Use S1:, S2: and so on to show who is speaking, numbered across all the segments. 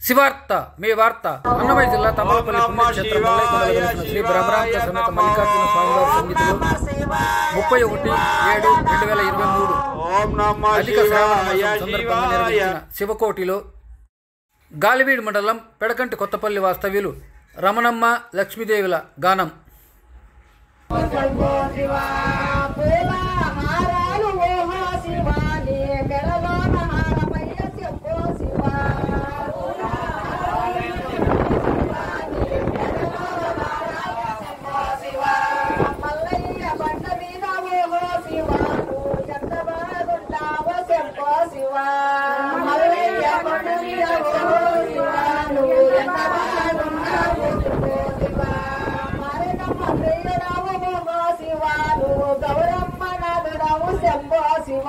S1: శివార్త మీ వార్త అన్నమయ్య జిల్లా తమలపల్లి పుణ్యక్షేత్రం మల్లైకొండలో వెలిసిన శ్రీ బ్రహ్మరాంచ సమేత మల్లికార్జున స్వామివారి సన్నిధిలో ముప్పై ఒకటి ఏడు రెండు వేల ఇరవై మూడు
S2: ఓం నమ
S1: అధిక శ్రావణ
S2: శివాయ
S1: మాసం సందర్భంగా
S2: శివాయ
S1: నిర్వహించిన శివకోటిలో గాలివీడు మండలం పెడకంటి కొత్తపల్లి వాస్తవ్యులు రమణమ్మ లక్ష్మీదేవుల గానం
S3: మల్లయ్య కొండ మీద ఓ శివ నువ్వు ఎంత బాగున్నావు శివ మరణమ్మ ప్రియరావు ఓ శివ నువ్వు గౌరమ్మ నాదుడవు శంభో శివ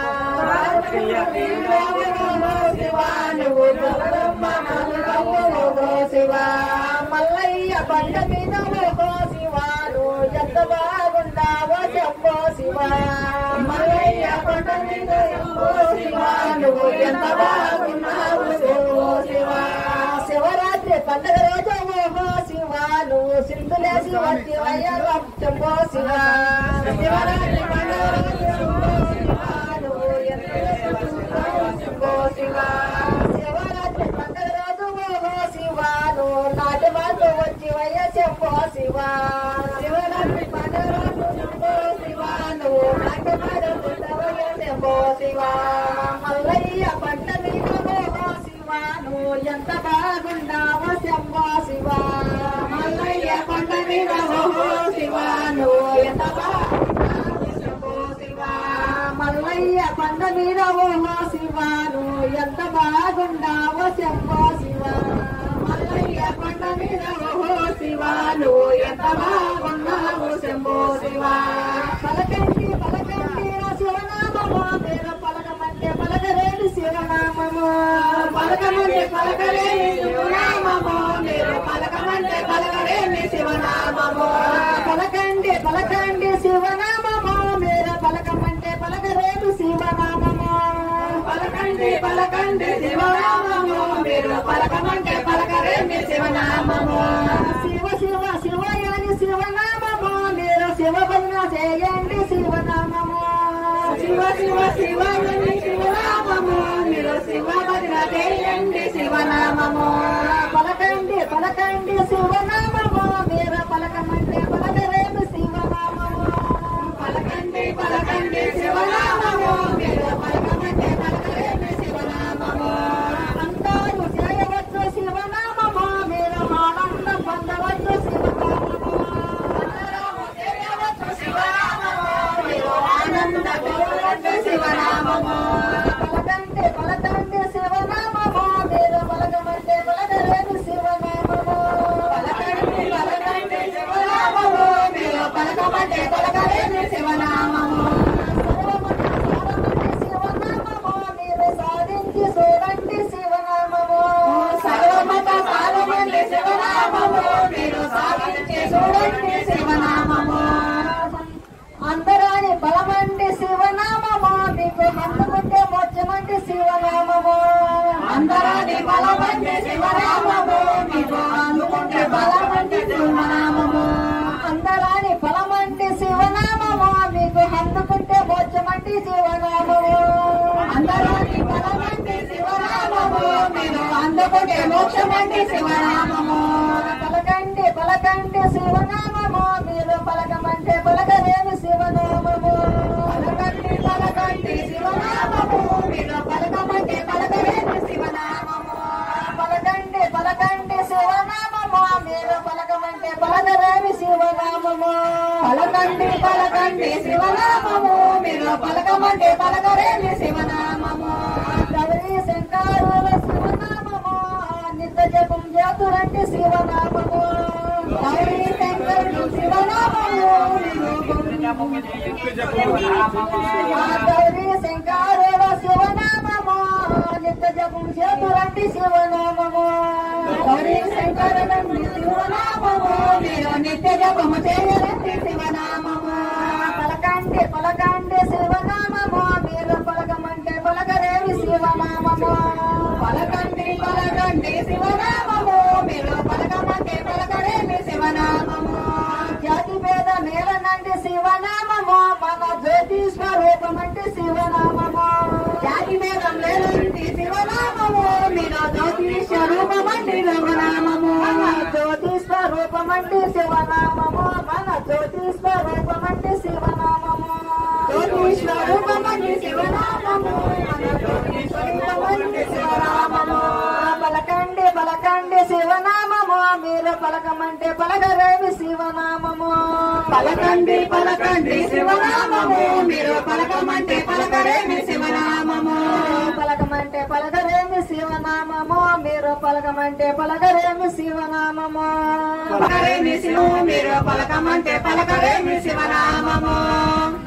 S3: ప్రియరావు ఓ శివ నువ్వు గౌరమ్మ నాదుడవు ఓ శివ మల్లయ్య బండ మీద ఓ శివ నువ్వు ఎంత బాగున్నావో శంభో శివ మల్లయ్య కొండ మీద ఓ శివ నువ్వు ఎంత బాగున్నావు శంభో శివ శివరాత్రి పండుగ రోజు ఓహో శివ నువ్వు సింధులేసి వచ్చి వయ్యారు శంభో శివ శివరాత్రి పండుగ రోజు ఓహో శివ నువ్వు ఎంత శంభో శివ శివరాత్రి పండుగ రోజు ఓహో శివ నువ్వు నాటి వాళ్ళు వచ్చి వయ్య శంభో శివ శివరాత్రి పండుగ రోజు శంభో శివ నువ్వు నాటి వాళ్ళు వయ్య శంభో శివ మల్లయ్య పంట మీద ఓహో శివ నువ్వు ఎంత బాగున్నావో శంభో శివ మల్లయ్య కొండ మీద ఓహో శివ నువ్వు ఎంత బాగున్నావో శంభో శివ మల్లయ్య కొండ మీద ఓహో శివ నువ్వు ఎంత బాగున్నావో శంభో శివ మల్లయ్య కొండ మీద ఓహో శివ నువ్వు ఎంత బాగున్నావో శంభో శివ పలకండి పలకండి నా శివనామము మీరు పలకమంటే పలకరేడు శివనామము పలకమంటే పలకరేని శివనామము మీరు పలకమంటే పలకరేని శివనామము పలకండి పలకండి శివనామము మీరు పలకమంటే పలకరేడు శివనామము పలకండి పలకండి శివనామము మీరు పలకమంటే పలకరేని శివనామము శివ శివ శివయాని శివనామము మీరు శివ భజన చేయండి శివనామము శివ శివ శివయాని శివనామము మీరు శివ భజన చేయండి శివనామము పలకండి పలకండి శివనామము మీరు పలకమంటే పలకరేమి శివనామము పలకండి పలకండి శివనామము మీరు పలకమంటే పలకరేమి శివనామము అందరూ చేయవచ్చు శివనామము మీరు ఆనందం పొందవచ్చు శివనామము అందరూ చేయవచ్చు శివనామము మీరు ఆనందం పొందవచ్చు శివనామము పలకండి పలకండి శివనామము మీరు పలకమంటే పలకరేమి శివనామము పలకండి పలకండి శివనామము మీరు పలకమంటే పలకరేమి శివనామము శివనామము మీరు సాధించి చూడండి శివనామము సర్వమత సాధమండి శివనామము మీరు సాధించి చూడండి శివనామము అందరాని బలమండి శివనామము మీకు అందుకుంటే మోక్షమండి శివనామము అందరాని బలమండి శివనామము మీకు అందుకుంటే బలమండి శివనామము అందరాని బలమండి శివనామము మీకు అందుకుంటే మోక్షమండి శివనామము అందరాని బలమండి శివనామము మీరు అందుకుంటే మోక్షమండి శివనామము పలకండి పలకండి శివనామము మీరు పలకమంటే పలకలేని శివనామము పలకండి పలకండి శివనామము మీరు పలకమంటే పలకలేని శివనామము పలకండి పలకండి శివనామము మీరు పలకమంటే పలకలేని శివనామము పలకండి పలకండి శివనామము మీరు పలకమంటే పలకలేని శివనామము గౌరీ శంకరుల శివనామము నిత్య జపం చేతురంటే శివనామము గౌరీ శంకరుడు శివనామము గౌరీ శంకరుల శివనామము నిత్య జపం చేతురంటే శివనామము గౌరీ శంకరుడు శివనామము మీరు నిత్య జపము చేయరంటే శివనామము పలకండి పలకండి శివనామము మీరు పలకమంటే పలకరేవి శివనామము పలకండి పలకండి పలకండి శివనామము మీరు పలకమంటే పలకరేమి శివనామము జాతి భేద మేలనండి శివనామము మన జ్యోతి స్వరూపమంటే శివనామము జాతి భేదం లేదండి శివనామము మీరు జ్యోతి స్వరూపమంటే శివనామము మన జ్యోతి స్వరూపమంటే శివనామము మన జ్యోతి స్వరూపమంటే శివనామము జ్యోతి స్వరూపమంటే శివనామము మన జ్యోతి స్వరూపమంటే శివనామము పలకండి పలకండి శివనామము మీరు పలకమంటే పలకరేమి శివనామము పలకండి పలకండి శివనామము మీరు పలకమంటే పలకరేమి శివనామము పలకమంటే పలకరేమి శివనామము మీరు పలకమంటే పలకరేమి శివనామము పలకరేమి శివ మీరు పలకమంటే పలకరేమి శివనామము